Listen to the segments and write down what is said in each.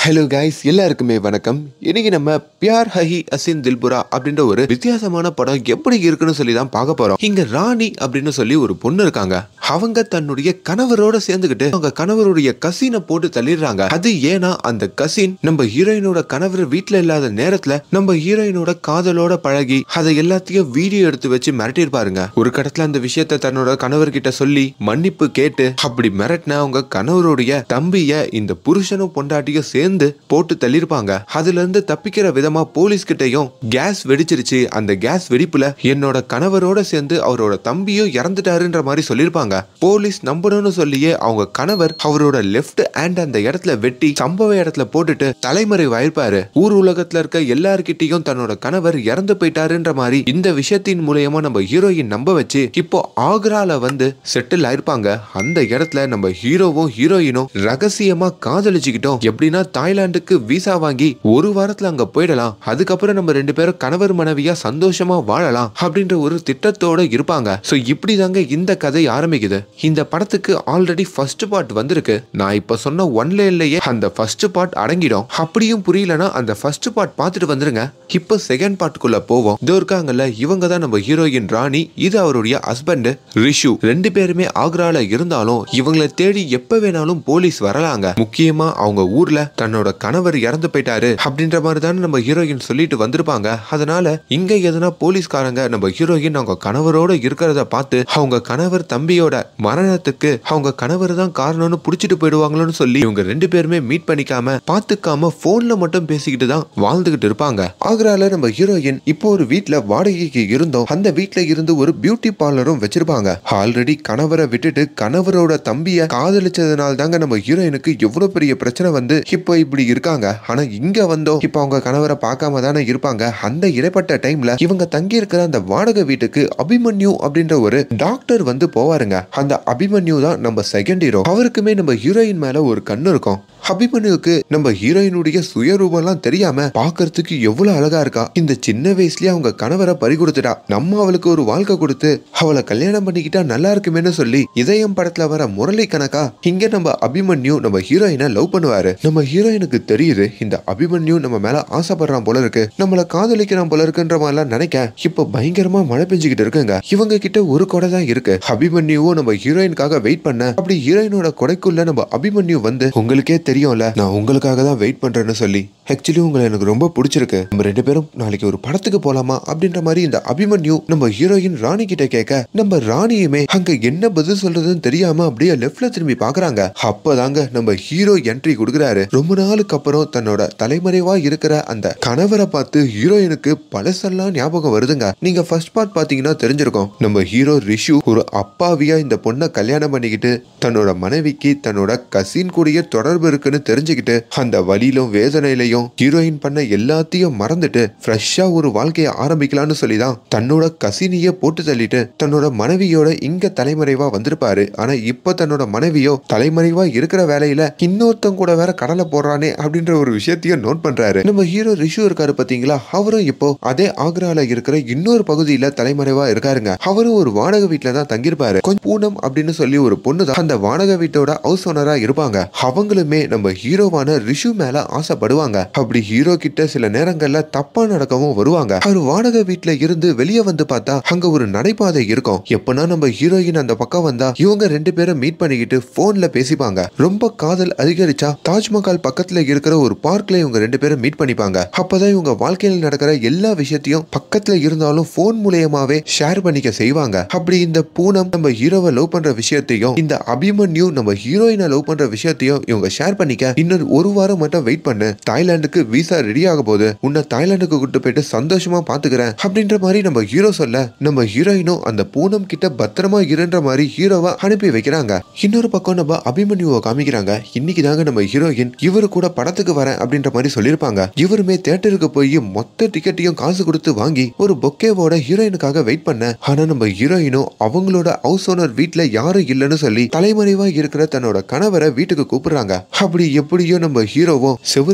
hello guys எல்லாருக்குமே வணக்கம் இன்னைக்கு நம்ம பியார் ஹஹி அசின் தில்புரா அப்படின்ற ஒரு வித்தியாசமான படம் எப்படி இருக்குன்னு சொல்லி தான் பார்க்க போறோம் இங்க ராணி அப்படின்னு சொல்லி ஒரு பொண்ணு இருக்காங்க அவங்க தன்னுடைய கணவரோட சேர்ந்துக்கிட்டு அவங்க கணவருடைய கசினை போட்டு தள்ளிடுறாங்க அது ஏன்னா அந்த கசின் நம்ம ஹீரோயினோட கணவர் வீட்ல இல்லாத நேரத்துல நம்ம ஹீரோயினோட காதலோட பழகி அதை எல்லாத்தையும் வீடியோ எடுத்து வச்சு மிரட்டியிருப்பாருங்க ஒரு கடத்துல அந்த விஷயத்த தன்னோட கணவர்கிட்ட சொல்லி மன்னிப்பு கேட்டு அப்படி மிரட்டின அவங்க கணவருடைய தம்பிய இந்த புருஷனும் பொண்டாட்டியும் சேர்ந்து போட்டு தள்ளியிருப்பாங்க அதுல இருந்து தப்பிக்கிற விதமா போலீஸ் கிட்டயும் கேஸ் வெடிச்சிருச்சு அந்த கேஸ் வெடிப்புல என்னோட கணவரோட சேர்ந்து அவரோட தம்பியும் இறந்துட்டாருன்ற மாதிரி சொல்லியிருப்பாங்க போலீஸ் நம்பணும்னு சொல்லியே அவங்க கணவர் அவரோட லெஃப்ட் ஹேண்ட் அந்த இடத்துல வெட்டி சம்பவ இடத்துல போட்டுட்டு தலைமறைவாயிருப்பாரு ஊர் உலகத்துல இருக்க எல்லார்கிட்டயும் தன்னோட கணவர் இறந்து போயிட்டாருன்ற மாதிரி இந்த விஷயத்தின் மூலியமா நம்ம ஹீரோயின் நம்ப வச்சு இப்போ ஆக்ரால வந்து செட்டில் ஆயிருப்பாங்க அந்த இடத்துல நம்ம ஹீரோவும் ஹீரோயினும் ரகசியமா காதலிச்சுக்கிட்டோம் எப்படின்னா தாய்லாந்துக்கு விசா வாங்கி ஒரு வாரத்துல அங்க போயிடலாம் அதுக்கப்புறம் நம்ம ரெண்டு பேரும் கணவர் மனைவியா சந்தோஷமா வாழலாம் அப்படின்ற ஒரு திட்டத்தோட இருப்பாங்க சோ இப்படி தாங்க இந்த கதை ஆரம்பிக்குது இந்த படத்துக்கு ஆல்ரெடி ஃபர்ஸ்ட் பார்ட் வந்திருக்கு நான் இப்ப சொன்ன ஒன் லேன்லயே அந்த ஃபர்ஸ்ட் பார்ட் அடங்கிடும் அப்படியும் புரியலனா அந்த ஃபர்ஸ்ட் பார்ட் பார்த்துட்டு வந்துருங்க இப்போ செகண்ட் பார்ட்டுக்குள்ள போவோம் இதோ இருக்காங்கல்ல இவங்க தான் நம்ம ஹீரோயின் ராணி இது அவருடைய ஹஸ்பண்ட் ரிஷு ரெண்டு பேருமே ஆக்ரால இருந்தாலும் இவங்களை தேடி எப்ப வேணாலும் போலீஸ் வரலாங்க முக்கியமா அவங்க ஊர்ல தன்னோட கணவர் இறந்து போயிட்டாரு அப்படின்ற மாதிரி தானே நம்ம ஹீரோயின் சொல்லிட்டு வந்திருப்பாங்க அதனால இங்க எதுனா போலீஸ்காரங்க நம்ம ஹீரோயின் அவங்க கணவரோட இருக்கிறத பார்த்து அவங்க கணவர் தம்பியோட மரணத்துக்கு அவங்க கணவர் தான் காரணம்னு புடிச்சிட்டு போயிடுவாங்களோன்னு சொல்லி இவங்க ரெண்டு பேருமே மீட் பண்ணிக்காம பாத்துக்காம போன்ல மட்டும் பேசிக்கிட்டு தான் வாழ்ந்துகிட்டு இருப்பாங்க ஆக்ரால நம்ம ஹீரோயின் இப்போ ஒரு வீட்ல வாடகைக்கு இருந்தோம் அந்த வீட்ல இருந்து ஒரு பியூட்டி பார்லரும் வச்சிருப்பாங்க ஆல்ரெடி கணவரை விட்டுட்டு கணவரோட தம்பிய காதலிச்சதுனால தாங்க நம்ம ஹீரோயினுக்கு எவ்வளவு பெரிய பிரச்சனை வந்து இப்போ இப்படி இருக்காங்க ஆனா இங்க வந்தோம் இப்போ அவங்க கணவரை பார்க்காம தானே இருப்பாங்க அந்த இடைப்பட்ட டைம்ல இவங்க தங்கி இருக்கிற அந்த வாடகை வீட்டுக்கு அபிமன்யு அப்படின்ற ஒரு டாக்டர் வந்து போவாருங்க அந்த அபிமன்யு தான் நம்ம செகண்ட் ஹீரோ அவருக்குமே நம்ம ஹீரோயின் மேல ஒரு கண்ணு இருக்கும் அபிமன்யுக்கு நம்ம ஹீரோயினுடைய சுயரூபம்லாம் தெரியாம பாக்குறதுக்கு எவ்வளவு அழகா இருக்கா இந்த சின்ன வயசுலயே அவங்க கணவரை பறி கொடுத்துட்டா நம்ம அவளுக்கு ஒரு வாழ்க்கை கொடுத்து அவளை கல்யாணம் பண்ணிக்கிட்டா நல்லா இருக்குமேனு சொல்லி இதயம் படத்துல வர முரளி கணக்கா இங்க நம்ம அபிமன்யு நம்ம ஹீரோயினை லவ் பண்ணுவாரு நம்ம ஹீரோயினுக்கு தெரியுது இந்த அபிமன்யு நம்ம மேல ஆசைப்படுறான் போல இருக்கு நம்மள காதலிக்கிறான் போல இருக்குன்ற மாதிரிலாம் நினைக்க இப்ப பயங்கரமா மழை பெஞ்சுக்கிட்டு இருக்குங்க இவங்க கிட்ட ஒரு கொடை தான் இருக்கு அபிமன்யுவும் நம்ம ஹீரோயினுக்காக வெயிட் பண்ண அப்படி ஹீரோயினோட கொடைக்குள்ள நம்ம அபிமன்யு வந்து உங்களுக்கே தெரியும்ல நான் உங்களுக்காக தான் வெயிட் பண்றேன்னு சொல்லி ஆக்சுவலி உங்களை எனக்கு ரொம்ப பிடிச்சிருக்கு நம்ம ரெண்டு பேரும் நாளைக்கு ஒரு படத்துக்கு போலாமா அப்படின்ற மாதிரி இந்த அபிமன்யு நம்ம ஹீரோயின் ராணி கிட்ட கேட்க நம்ம ராணியுமே அங்க என்ன பதில் சொல்றதுன்னு தெரியாம அப்படியே லெஃப்ட்ல திரும்பி பாக்குறாங்க அப்பதாங்க நம்ம ஹீரோ என்ட்ரி கொடுக்குறாரு ரொம்ப நாளுக்கு அப்புறம் தன்னோட தலைமறைவா இருக்கிற அந்த கணவரை பார்த்து ஹீரோயினுக்கு பழசெல்லாம் ஞாபகம் வருதுங்க நீங்க ஃபர்ஸ்ட் பார்ட் பாத்தீங்கன்னா தெரிஞ்சிருக்கும் நம்ம ஹீரோ ரிஷு ஒரு அப்பாவியா இந்த பொண்ணை கல்யாணம் பண்ணிக்கிட்டு தன்னோட மனைவிக்கு தன்னோட கசின் கூடயே தொடர்பு இருக்குன்னு தெரிஞ்சுக்கிட்டு அந்த வலியிலும் வேதனையிலையும் ஹீரோயின் பண்ண எல்லாத்தையும் மறந்துட்டு ஃப்ரெஷ்ஷா ஒரு வாழ்க்கையை ஆரம்பிக்கலாம்னு சொல்லி தான் தன்னோட கசினிய போட்டு தள்ளிட்டு தன்னோட மனைவியோட இங்க தலைமறைவா வந்திருப்பாரு ஆனா இப்போ தன்னோட மனைவியோ தலைமறைவா இருக்கிற வேலையில இன்னொருத்தன் கூட வேற கடலை போடுறானே அப்படின்ற ஒரு விஷயத்தையும் நோட் பண்றாரு நம்ம ஹீரோ ரிஷு இருக்காரு பாத்தீங்களா அவரும் இப்போ அதே ஆக்ரால இருக்கிற இன்னொரு பகுதியில தலைமறைவா இருக்காருங்க அவரும் ஒரு வாடகை வீட்டுல தான் தங்கியிருப்பாரு கொஞ்சம் பூனம் அப்படின்னு சொல்லி ஒரு பொண்ணு தான் அந்த வாடகை வீட்டோட ஹவுஸ் ஓனரா இருப்பாங்க அவங்களுமே நம்ம ஹீரோவான ரிஷு மேல ஆசைப்படுவாங்க அப்படி ஹீரோ கிட்ட சில நேரங்கள்ல தப்பா நடக்கவும் வருவாங்க அவர் வாடகை வீட்டுல இருந்து வெளியே வந்து பார்த்தா அங்க ஒரு நடைபாதை இருக்கும் எப்பனா நம்ம ஹீரோயின் அந்த பக்கம் வந்தா இவங்க ரெண்டு பேரும் மீட் பண்ணிக்கிட்டு போன்ல பேசிப்பாங்க ரொம்ப காதல் அதிகரிச்சா தாஜ்மஹால் பக்கத்துல இருக்கிற ஒரு பார்க்ல இவங்க ரெண்டு பேரும் மீட் பண்ணிப்பாங்க அப்பதான் இவங்க வாழ்க்கையில் நடக்கிற எல்லா விஷயத்தையும் பக்கத்துல இருந்தாலும் போன் மூலியமாவே ஷேர் பண்ணிக்க செய்வாங்க அப்படி இந்த பூனம் நம்ம ஹீரோவை லவ் பண்ற விஷயத்தையும் இந்த அபிமன்யு நம்ம ஹீரோயினை லவ் பண்ற விஷயத்தையும் இவங்க ஷேர் பண்ணிக்க இன்னும் ஒரு வாரம் மட்டும் வெயிட் பண்ணு தாய்லாந்துக்கு விசா ரெடி ஆக போகுது உன்னை தாய்லாந்துக்கு கூட்டு போயிட்டு சந்தோஷமா பாத்துக்கிறேன் அப்படின்ற மாதிரி நம்ம ஹீரோ சொல்ல நம்ம ஹீரோயினும் அந்த பூனம் கிட்ட பத்திரமா இருன்ற மாதிரி ஹீரோவை அனுப்பி வைக்கிறாங்க இன்னொரு பக்கம் நம்ம அபிமன்யுவை காமிக்கிறாங்க இன்னைக்கு தாங்க நம்ம ஹீரோயின் இவரு கூட படத்துக்கு வரேன் அப்படின்ற மாதிரி சொல்லியிருப்பாங்க இவருமே தேட்டருக்கு போய் மொத்த டிக்கெட்டையும் காசு கொடுத்து வாங்கி ஒரு பொக்கேவோட ஹீரோயினுக்காக வெயிட் பண்ண ஆனா நம்ம ஹீரோயினும் அவங்களோட ஹவுஸ் ஓனர் வீட்ல யாரும் இல்லைன்னு சொல்லி தலைமறைவா இருக்கிற தன்னோட கணவரை வீட்டுக்கு கூப்பிடுறாங்க அப்படி எப்படியோ நம்ம ஹீரோவும் செவரெல்லாம் எகிரி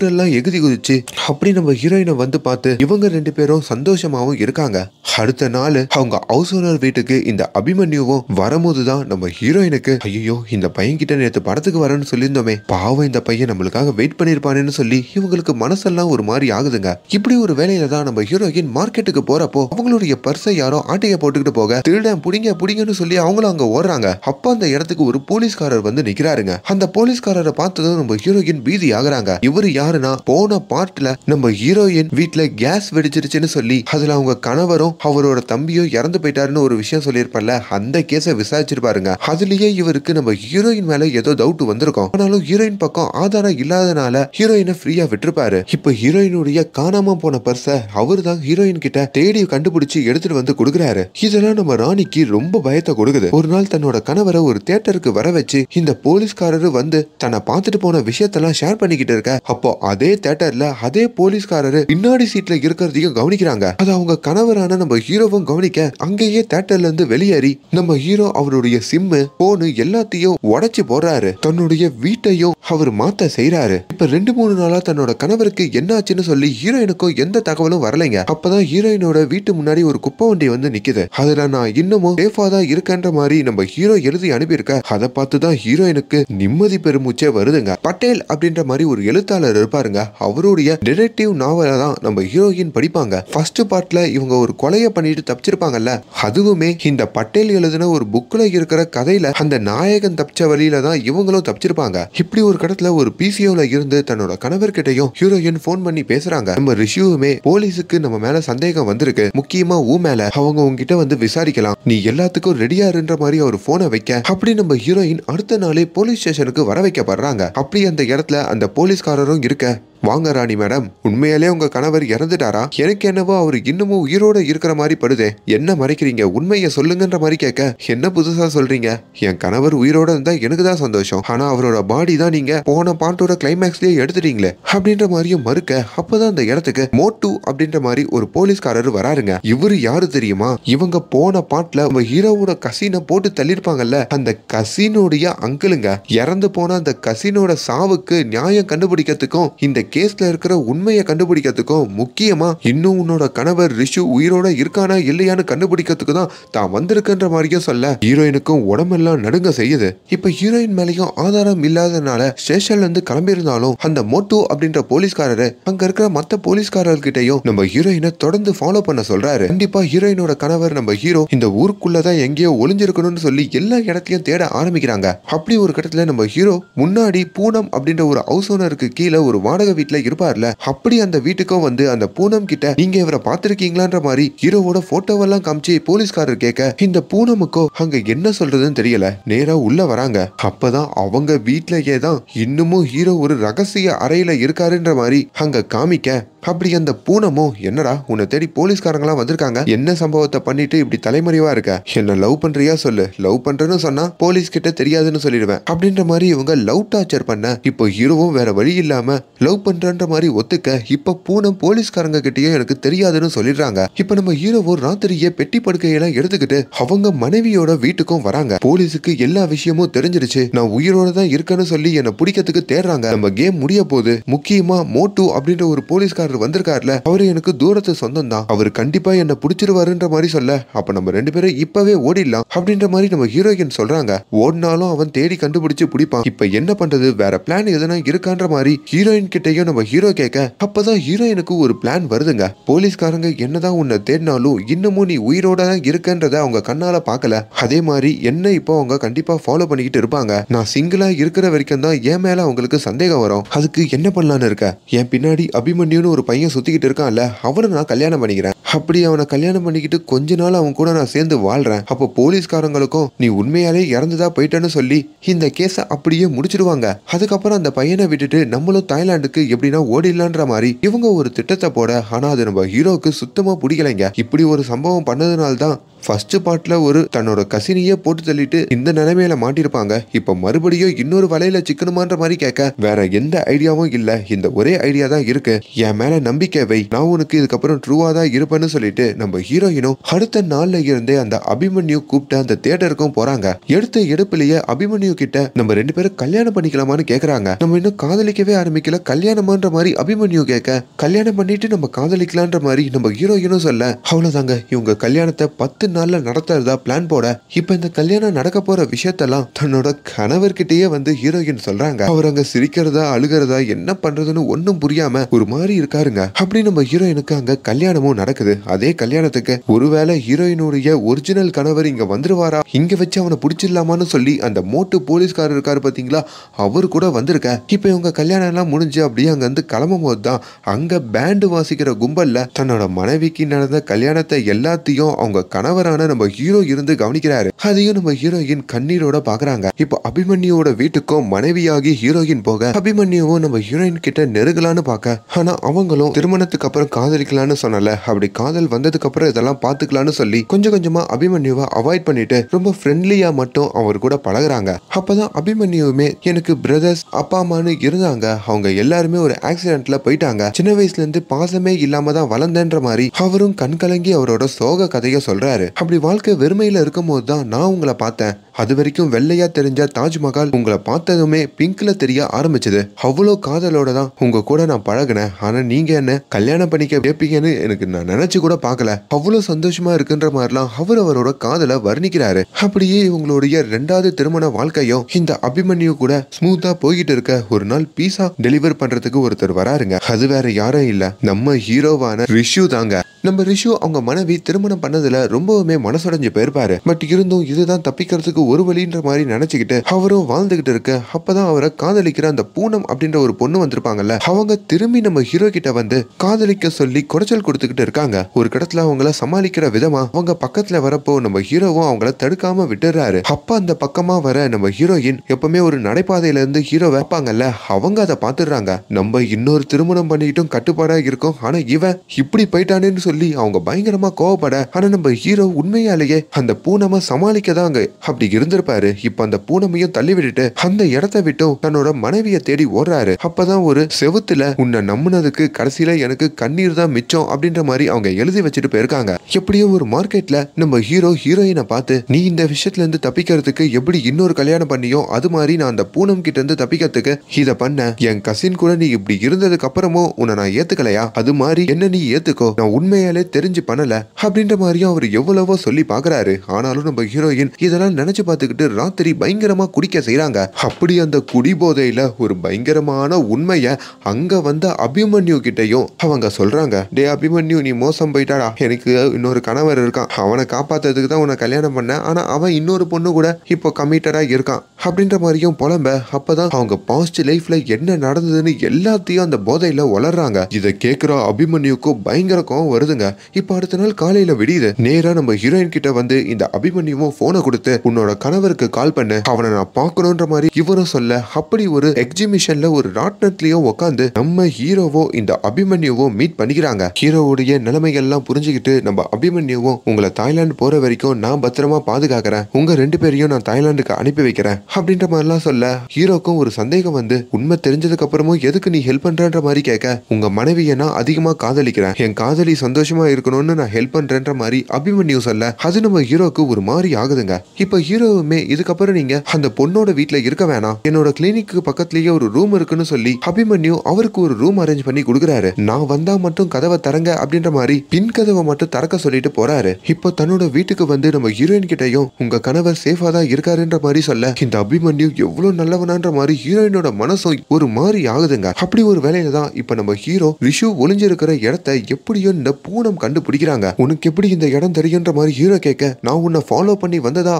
எகுதி குதிச்சு அப்படி நம்ம ஹீரோயினை வந்து பார்த்து இவங்க ரெண்டு பேரும் சந்தோஷமாவும் இருக்காங்க அடுத்த நாள் அவங்க ஹவுஸ் ஓனர் வீட்டுக்கு இந்த அபிமன்யுவும் வரும்போது தான் நம்ம ஹீரோயினுக்கு ஐயோ இந்த பையன் கிட்ட நேற்று படத்துக்கு வரேன்னு சொல்லியிருந்தோமே பாவம் இந்த பையன் நம்மளுக்காக வெயிட் பண்ணிருப்பானேன்னு சொல்லி இவங்களுக்கு மனசெல்லாம் ஒரு மாதிரி ஆகுதுங்க இப்படி ஒரு வேலையில தான் நம்ம ஹீரோயின் மார்க்கெட்டுக்கு போறப்போ அவங்களுடைய பர்ஸை யாரோ ஆட்டைய போட்டுக்கிட்டு போக திருடன் புடிங்க புடிங்கன்னு சொல்லி அவங்களும் அங்க ஓடுறாங்க அப்ப அந்த இடத்துக்கு ஒரு போலீஸ்காரர் வந்து நிக்கிறாருங்க அந்த போலீஸ்காரரை பார்த்ததும் நம்ம ஹீரோயின் பீதி ஆகுறாங்க இவரு யாருன்னா போன பார்ட்ல நம்ம ஹீரோயின் வீட்ல கேஸ் வெடிச்சிருச்சுன்னு சொல்லி அதுல அவங்க கணவரும் அவரோட தம்பியும் இறந்து போயிட்டாருன்னு ஒரு விஷயம் சொல்லியிருப்பார்ல அந்த கேஸை விசாரிச்சிருப்பாருங்க அதுலயே இவருக்கு நம்ம ஹீரோயின் மேல ஏதோ டவுட் வந்திருக்கும் ஆனாலும் ஹீரோயின் பக்கம் ஆதாரம் இல்லாதனால ஹீரோயினை ஃப்ரீயா விட்டுருப்பாரு இப்ப ஹீரோயினுடைய காணாம போன பர்ஸ அவரு தான் ஹீரோயின் கிட்ட தேடி கண்டுபிடிச்சு எடுத்துட்டு வந்து கொடுக்குறாரு இதெல்லாம் நம்ம ராணிக்கு ரொம்ப பயத்தை கொடுக்குது ஒரு நாள் தன்னோட கணவரை ஒரு தியேட்டருக்கு வர வச்சு இந்த போலீஸ்காரரு வந்து தன்னை பார்த்துட்டு போன விஷயத்தெல்லாம் ஷேர் பண்ணிக்கிட்டு இருக்க அப்போ அதே தியேட்டர்ல அதே போலீஸ்காரரு பின்னாடி சீட்ல இருக்கிறதையும் கவனிக்கிறாங்க அது அவங்க கணவரான நம்ம ஹீரோவும் கவனிக்க அங்கேயே தியேட்டர்ல இருந்து வெளியேறி நம்ம ஹீரோ அவருடைய சிம்மு போனு எல்லாத்தையும் உடைச்சு போடுறாரு தன்னுடைய வீட்டையும் அவர் மாத்த செய்யறாரு இப்ப ரெண்டு மூணு நாளா தன்னோட கணவருக்கு என்னாச்சுன்னு சொல்லி ஹீரோயினுக்கும் எந்த தகவலும் வரலைங்க அப்பதான் ஹீரோயினோட வீட்டு முன்னாடி ஒரு குப்பை வண்டி வந்து நிக்குது அதுல நான் இன்னமும் சேஃபா தான் இருக்கேன்ற மாதிரி நம்ம ஹீரோ எழுதி அனுப்பியிருக்க அதை பார்த்து தான் ஹீரோயினுக்கு நிம்மதி பெருமூச்சே வருதுங்க பட்டேல் அப்படின்ற மாதிரி ஒரு எழுத்தாளர் இருப்பாருங்க அவருடைய டிடெக்டிவ் நாவலை தான் நம்ம ஹீரோயின் படிப்பாங்க ஃபர்ஸ்ட் பார்ட்ல இவங்க ஒரு கொலையை பண்ணிட்டு தப்பிச்சிருப்பாங்கல்ல அதுவுமே இந்த பட்டேல் எழுதின ஒரு புக்ல இருக்கிற கதையில அந்த நாயகன் தப்பிச்ச வழியில தான் இவங்களும் தப்பிச்சிருப்பாங்க இப்படி ஒரு கடத்துல ஒரு பிசிஓல இருந்து தன்னோட கணவர்கிட்டயும் ஹீரோயின் ஃபோன் பண்ணி பேசுறாங்க நம்ம ரிஷியுமே போலீஸுக்கு நம்ம மேல சந்தேகம் வந்திருக்கு முக்கியமா ஊ மேல அவங்க உங்ககிட்ட வந்து விசாரிக்கலாம் நீ எல்லாத்துக்கும் ரெடியா இருன்ற மாதிரி ஒரு போனை வைக்க அப்படி நம்ம ஹீரோயின் அடுத்த நாளே போலீஸ் ஸ்டேஷனுக்கு வர வைக்கப்படுறாங்க அப்படி அந்த இடத்துல அந்த போலீஸ்காரரும் இருக்க வாங்க ராணி மேடம் உண்மையாலே உங்க கணவர் இறந்துட்டாரா எனக்கு என்னவோ அவர் இன்னமும் உயிரோட இருக்கிற மாதிரி படுதே என்ன மறைக்கிறீங்க உண்மையை சொல்லுங்கன்ற மாதிரி கேட்க என்ன புதுசா சொல்றீங்க என் கணவர் உயிரோட இருந்தா எனக்கு தான் சந்தோஷம் ஆனா அவரோட பாடி தான் நீங்க போன பாட்டோட கிளைமேக்ஸ்லயே எடுத்துட்டீங்களே அப்படின்ற மாதிரியும் மறுக்க அப்பதான் அந்த இடத்துக்கு மோட்டு அப்படின்ற மாதிரி ஒரு போலீஸ்காரர் வராருங்க இவரு யாரு தெரியுமா இவங்க போன பாட்டுல நம்ம ஹீரோவோட கசினை போட்டு தள்ளிருப்பாங்கல்ல அந்த கசினுடைய அங்கிளுங்க இறந்து போன அந்த கசினோட சாவுக்கு நியாயம் கண்டுபிடிக்கிறதுக்கும் இந்த கேஸ்ல இருக்கிற உண்மையை கண்டுபிடிக்கிறதுக்கும் முக்கியமா இன்னும் உன்னோட கணவர் ரிஷு உயிரோட இருக்கானா இல்லையான்னு கண்டுபிடிக்கிறதுக்கு தான் தான் வந்திருக்குன்ற மாதிரியும் சொல்ல ஹீரோயினுக்கும் உடம்பெல்லாம் நடுங்க செய்யுது இப்ப ஹீரோயின் மேலயும் ஆதாரம் இல்லாதனால ஸ்டேஷன்ல இருந்து கிளம்பியிருந்தாலும் அந்த மோட்டோ அப்படின்ற போலீஸ்காரரு அங்க இருக்கிற மத்த போலீஸ்காரர்கிட்டயும் நம்ம ஹீரோயினை தொடர்ந்து ஃபாலோ பண்ண சொல்றாரு கண்டிப்பா ஹீரோயினோட கணவர் நம்ம ஹீரோ இந்த ஊருக்குள்ளதான் எங்கேயோ ஒளிஞ்சிருக்கணும்னு சொல்லி எல்லா இடத்தையும் தேட ஆரம்பிக்கிறாங்க அப்படி ஒரு கட்டத்துல நம்ம ஹீரோ முன்னாடி பூனம் அப்படின்ற ஒரு ஹவுஸ் ஓனருக்கு கீழே ஒரு வாடகை வீட்டுல இருப்பார்ல அப்படி அந்த வீட்டுக்கும் வந்து அந்த பூனம் கிட்ட நீங்க இவரை பார்த்திருக்கீங்களான்ற மாதிரி ஹீரோவோட போட்டோவெல்லாம் காமிச்சு போலீஸ்காரர் கேட்க இந்த பூனமுக்கோ அங்க என்ன சொல்றதுன்னு தெரியல நேரா உள்ள வராங்க அப்பதான் அவங்க வீட்லயே தான் இன்னமும் ஹீரோ ஒரு ரகசிய அறையில இருக்காருன்ற மாதிரி அங்க காமிக்க அப்படி அந்த பூனமும் என்னடா உன்னை தேடி போலீஸ்காரங்களாம் வந்திருக்காங்க என்ன சம்பவத்தை பண்ணிட்டு இப்படி தலைமறைவா இருக்க என்ன லவ் பண்றியா சொல்லு லவ் பண்றேன்னு சொன்னா போலீஸ் கிட்ட தெரியாதுன்னு சொல்லிடுவேன் அப்படின்ற மாதிரி இவங்க லவ் டார்ச்சர் பண்ண இப்போ ஹீரோவும் வேற வழி இல்லாம லவ் பண்றன்ற மாதிரி ஒத்துக்க இப்ப பூனம் போலீஸ்காரங்க கிட்டயும் எனக்கு தெரியாதுன்னு சொல்லிடுறாங்க இப்ப நம்ம ஹீரோவும் ராத்திரியே பெட்டி படுக்கையெல்லாம் எடுத்துக்கிட்டு அவங்க மனைவியோட வீட்டுக்கும் வராங்க போலீஸுக்கு எல்லா விஷயமும் தெரிஞ்சிருச்சு நான் உயிரோட தான் இருக்கேன்னு சொல்லி என்னை பிடிக்கிறதுக்கு தேடுறாங்க நம்ம கேம் முடிய போகுது முக்கியமா மோட்டு அப்படின்ற ஒரு போலீஸ்காரர் வந்திருக்காருல அவரு எனக்கு தூரத்து சொந்தம் தான் அவர் கண்டிப்பா என்ன பிடிச்சிருவாருன்ற மாதிரி சொல்ல அப்ப நம்ம ரெண்டு பேரும் இப்பவே ஓடிடலாம் அப்படின்ற மாதிரி நம்ம ஹீரோயின் சொல்றாங்க ஓடினாலும் அவன் தேடி கண்டுபிடிச்சு பிடிப்பான் இப்ப என்ன பண்றது வேற பிளான் எதனா இருக்கான்ற மாதிரி ஹீரோயின் கிட்டயும் நம்ம ஹீரோ கேட்க அப்பதான் ஹீரோயினுக்கு ஒரு பிளான் வருதுங்க போலீஸ்காரங்க என்னதான் உன்னை தேடினாலும் இன்னமும் நீ உயிரோட தான் இருக்கன்றத அவங்க கண்ணால பார்க்கல அதே மாதிரி என்ன இப்போ அவங்க கண்டிப்பா ஃபாலோ பண்ணிக்கிட்டு இருப்பாங்க நான் சிங்கிளா இருக்கிற வரைக்கும் தான் என் மேல அவங்களுக்கு சந்தேகம் வரும் அதுக்கு என்ன பண்ணலான்னு இருக்க என் பின்னாடி அபிமன்யுன்னு ஒரு பையன் சுத்திக்கிட்டு இருக்கான்ல அவனை நான் கல்யாணம் பண்ணிக்கிறேன் அப்படி அவனை கல்யாணம் பண்ணிக்கிட்டு கொஞ்ச நாள் அவன் கூட நான் சேர்ந்து வாழ்றேன் அப்போ போலீஸ்காரங்களுக்கும் நீ உண்மையாலே இறந்துதா போயிட்டேன்னு சொல்லி இந்த கேஸை அப்படியே முடிச்சிடுவாங்க அதுக்கப்புறம் அந்த பையனை விட்டுட்டு நம்மளும் தாய்லாந்துக்கு எப்படின்னா ஓடிடலான்ற மாதிரி இவங்க ஒரு திட்டத்தை போட ஆனா அது நம்ம ஹீரோக்கு சுத்தமா பிடிக்கலைங்க இப்படி ஒரு சம்பவம் பண்ணதுனால தான் ஃபர்ஸ்ட் பார்ட்ல ஒரு தன்னோட கசினியே போட்டு தள்ளிட்டு இந்த நிலைமையில மாட்டிருப்பாங்க இப்ப மறுபடியும் இன்னொரு வலையில சிக்கணுமான்ற மாதிரி கேட்க வேற எந்த ஐடியாவும் இல்ல இந்த ஒரே ஐடியா தான் இருக்கு என் மேல நம்பிக்கை வை நான் உனக்கு இதுக்கப்புறம் ட்ரூவா தான் இருப்பேன்னு சொல்லிட்டு நம்ம ஹீரோயினும் அடுத்த நாள்ல இருந்தே அந்த அபிமன்யு கூப்பிட்டு அந்த தியேட்டருக்கும் போறாங்க எடுத்த எடுப்புலயே அபிமன்யு கிட்ட நம்ம ரெண்டு பேரும் கல்யாணம் பண்ணிக்கலாமான்னு கேக்குறாங்க நம்ம இன்னும் காதலிக்கவே ஆரம்பிக்கல கல்யாணமான்ற மாதிரி அபிமன்யு கேட்க கல்யாணம் பண்ணிட்டு நம்ம காதலிக்கலான்ற மாதிரி நம்ம ஹீரோயினும் சொல்ல அவ்வளவுதாங்க இவங்க கல்யாணத்தை பத்து நாள்ல நடத்துறதா பிளான் போட இப்ப இந்த கல்யாணம் நடக்க போற விஷயத்தெல்லாம் தன்னோட கணவர்கிட்டயே வந்து ஹீரோயின் சொல்றாங்க அவர் அங்க சிரிக்கிறதா அழுகிறதா என்ன பண்றதுன்னு ஒன்னும் புரியாம ஒரு மாதிரி இருக்காருங்க அப்படி நம்ம ஹீரோயினுக்கு அங்க கல்யாணமும் நடக்குது அதே கல்யாணத்துக்கு ஒருவேளை ஹீரோயினுடைய ஒரிஜினல் கணவர் இங்க வந்துருவாரா இங்க வச்சு அவனை பிடிச்சிடலாமான்னு சொல்லி அந்த மோட்டு போலீஸ்காரர் இருக்காரு பாத்தீங்களா அவர் கூட வந்திருக்க இப்ப இவங்க கல்யாணம் எல்லாம் முடிஞ்சு அப்படியே அங்க வந்து கிளம்பும் போது தான் அங்க பேண்டு வாசிக்கிற கும்பல்ல தன்னோட மனைவிக்கு நடந்த கல்யாணத்தை எல்லாத்தையும் அவங்க கணவரான நம்ம ஹீரோ இருந்து கவனிக்கிறாரு அதையும் நம்ம ஹீரோயின் கண்ணீரோட பாக்குறாங்க இப்போ அபிமன்யுவோட வீட்டுக்கும் மனைவியாகி ஹீரோயின் போக அபிமன்யுவும் நம்ம ஹீரோயின் கிட்ட நெருங்கலான்னு பார்க்க ஆனா அவங்களும் திருமணத்துக்கு அப்புறம் காதலிக்கலாம்னு சொன்னல அப்படி காதல் வந்ததுக்கு அப்புறம் இதெல்லாம் பாத்துக்கலாம்னு சொல்லி கொஞ்சம் கொஞ்சமா அபிமன்யுவை அவாய்ட் பண்ணிட்டு ரொம்ப ஃப்ரெண்ட்லியா மட்டும் அவர் கூட பழகுறாங்க அப்பதான் அபிமன்யுவுமே எனக்கு பிரதர்ஸ் அப்பா அம்மான்னு இருந்தாங்க அவங்க எல்லாருமே ஒரு ஆக்சிடென்ட்ல போயிட்டாங்க சின்ன வயசுல இருந்து பாசமே இல்லாம தான் வளர்ந்தேன்ற மாதிரி அவரும் கண் கலங்கி அவரோட சோக கதையை சொல்றாரு அப்படி வாழ்க்கை வெறுமையில இருக்கும் போது தான் நான் உங்களை பார்த்தேன் அது வரைக்கும் வெள்ளையா தெரிஞ்ச தாஜ்மஹால் உங்களை பார்த்ததுமே பிங்க்ல தெரிய ஆரம்பிச்சது அவ்வளோ காதலோட தான் உங்க கூட நான் பழகினேன் ஆனா நீங்க என்ன கல்யாணம் பண்ணிக்க கேட்பீங்கன்னு எனக்கு நான் நினைச்சு கூட பார்க்கல அவ்வளோ சந்தோஷமா இருக்குன்ற மாதிரிலாம் அவர் அவரோட காதலை வர்ணிக்கிறாரு அப்படியே இவங்களுடைய ரெண்டாவது திருமண வாழ்க்கையும் இந்த அபிமன்யு கூட ஸ்மூத்தா போய்கிட்டு இருக்க ஒரு நாள் பீஸா டெலிவர் பண்றதுக்கு ஒருத்தர் வராருங்க அது வேற யாரும் இல்ல நம்ம ஹீரோவான ரிஷு தாங்க நம்ம ரிஷு அவங்க மனைவி திருமணம் பண்ணதுல ரொம்பவுமே மனசுடைஞ்சு போயிருப்பாரு பட் இருந்தும் இதுதான் தப்பிக்கிறதுக்கு ஒரு வழின்ற மாதிரி நினைச்சுக்கிட்டு அவரும் வாழ்ந்துகிட்டு இருக்க அப்பதான் அவரை காதலிக்கிற அந்த பூனம் அப்படின்ற ஒரு பொண்ணு வந்திருப்பாங்கல்ல அவங்க திரும்பி நம்ம ஹீரோ கிட்ட வந்து காதலிக்க சொல்லி குடைச்சல் கொடுத்துக்கிட்டு இருக்காங்க ஒரு கடத்துல அவங்கள சமாளிக்கிற விதமா அவங்க பக்கத்துல வரப்போ நம்ம ஹீரோவும் அவங்கள தடுக்காம விட்டுறாரு அப்ப அந்த பக்கமா வர நம்ம ஹீரோயின் எப்பவுமே ஒரு நடைபாதையில இருந்து ஹீரோ வைப்பாங்கல்ல அவங்க அதை பாத்துடுறாங்க நம்ம இன்னொரு திருமணம் பண்ணிக்கிட்டும் கட்டுப்பாடா இருக்கோம் ஆனா இவன் இப்படி போயிட்டானேன்னு சொல்லி அவங்க பயங்கரமா கோவப்பட ஆனா நம்ம ஹீரோ உண்மையாலேயே அந்த பூனமை சமாளிக்க தாங்க அப்படி இருந்திருப்பாரு இப்ப அந்த பூனமையும் தள்ளி விட்டுட்டு அந்த இடத்த விட்டும் தன்னோட மனைவியை தேடி ஓடுறாரு அப்பதான் ஒரு செவுத்துல உன்னை நம்பினதுக்கு கடைசியில எனக்கு கண்ணீர் தான் மிச்சம் அப்படின்ற மாதிரி அவங்க எழுதி வச்சுட்டு போயிருக்காங்க எப்படியோ ஒரு மார்க்கெட்ல நம்ம ஹீரோ ஹீரோயினை பார்த்து நீ இந்த விஷயத்துல இருந்து தப்பிக்கிறதுக்கு எப்படி இன்னொரு கல்யாணம் பண்ணியோ அது மாதிரி நான் அந்த பூனம் கிட்ட இருந்து தப்பிக்கிறதுக்கு இத பண்ண என் கசின் கூட நீ இப்படி இருந்ததுக்கு அப்புறமும் உன்னை நான் ஏத்துக்கலையா அது மாதிரி என்ன நீ ஏத்துக்கோ நான் உண்மையாலே தெரிஞ்சு பண்ணல அப்படின்ற மாதிரியும் அவர் எவ்வளவோ சொல்லி பாக்குறாரு ஆனாலும் நம்ம ஹீரோயின் இதெல்லாம் நினைச்சு பார்த்துக்கிட்டு ராத்திரி பயங்கரமா குடிக்க செய்றாங்க அப்படி அந்த குடி போதையில ஒரு பயங்கரமான உண்மைய அங்க வந்த அபிமன்யு கிட்டயும் அவங்க சொல்றாங்க டே அபிமன்யு நீ மோசம் போயிட்டாடா எனக்கு இன்னொரு கணவர் இருக்கான் அவனை காப்பாத்துறதுக்கு தான் உன்னை கல்யாணம் பண்ணேன் ஆனா அவன் இன்னொரு பொண்ணு கூட இப்போ கமிட்டடா இருக்கான் அப்படின்ற மாதிரியும் புலம்ப அப்பதான் அவங்க பாஸ்ட் லைஃப்ல என்ன நடந்ததுன்னு எல்லாத்தையும் அந்த போதையில வளர்றாங்க இதை கேட்கிற அபிமன்யுக்கும் பயங்கர கோவம் வருதுங்க இப்ப அடுத்த நாள் காலையில விடியுது நேரா நம்ம ஹீரோயின் கிட்ட வந்து இந்த அபிமன்யுவும் போனை கொடுத்து உன்னோட கணவருக்கு கால் பண்ணு அவனை நான் பார்க்கணுன்ற மாதிரி இவரும் சொல்ல அப்படி ஒரு எக்ஸிபிஷன்ல ஒரு ராட்னட்லயும் உட்காந்து நம்ம ஹீரோவோ இந்த அபிமன்யுவோ மீட் பண்ணிக்கிறாங்க ஹீரோவுடைய நிலைமைகள்லாம் புரிஞ்சுக்கிட்டு நம்ம அபிமன்யுவும் உங்களை தாய்லாந்து போற வரைக்கும் நான் பத்திரமா பாதுகாக்கிறேன் உங்க ரெண்டு பேரையும் நான் தாய்லாந்துக்கு அனுப்பி வைக்கிறேன் அப்படின்ற மாதிரிலாம் சொல்ல ஹீரோக்கும் ஒரு சந்தேகம் வந்து உண்மை தெரிஞ்சதுக்கு அப்புறமும் எதுக்கு நீ ஹெல்ப் பண்றன்ற மாதிரி கேட்க உங்க மனைவியை நான் அதிகமா காதலிக்கிறேன் என் காதலி சந்தோஷமா இருக்கணும்னு நான் ஹெல்ப் பண்றேன்ற மாதிரி அபிமன்யு சொல்ல அது நம்ம ஹீரோக்கு ஒரு மாதிரி ஆகுதுங்க இப்ப ஹீரோவுமே இதுக்கப்புறம் நீங்க அந்த பொண்ணோட வீட்ல இருக்க வேணாம் என்னோட கிளினிக்கு பக்கத்துலயே ஒரு ரூம் இருக்குன்னு சொல்லி அபிமன்யு அவருக்கு ஒரு ரூம் அரேஞ்ச் பண்ணி கொடுக்குறாரு நான் வந்தா மட்டும் கதவை தரங்க அப்படின்ற மாதிரி பின் கதவை மட்டும் திறக்க சொல்லிட்டு போறாரு இப்போ தன்னோட வீட்டுக்கு வந்து நம்ம ஹீரோயின் கிட்டயும் உங்க கணவர் சேஃபா தான் இருக்காருன்ற மாதிரி சொல்ல இந்த அபிமன்யு எவ்வளவு நல்லவனான்ற மாதிரி ஹீரோயினோட மனசும் ஒரு மாதிரி ஆகுதுங்க அப்படி ஒரு வேலையில தான் இப்ப நம்ம ஹீரோ ரிஷு ஒளிஞ்சிருக்கிற இடத்த எப்படியோ இந்த பூனம் கண்டுபிடிக்கிறாங்க உனக்கு எப்படி இந்த இடம் தெரியுன்ற மாதிரி ஹீரோ கேட்க நான் உன்னை ஃபாலோ பண்ணி வந்ததா அவங்களும்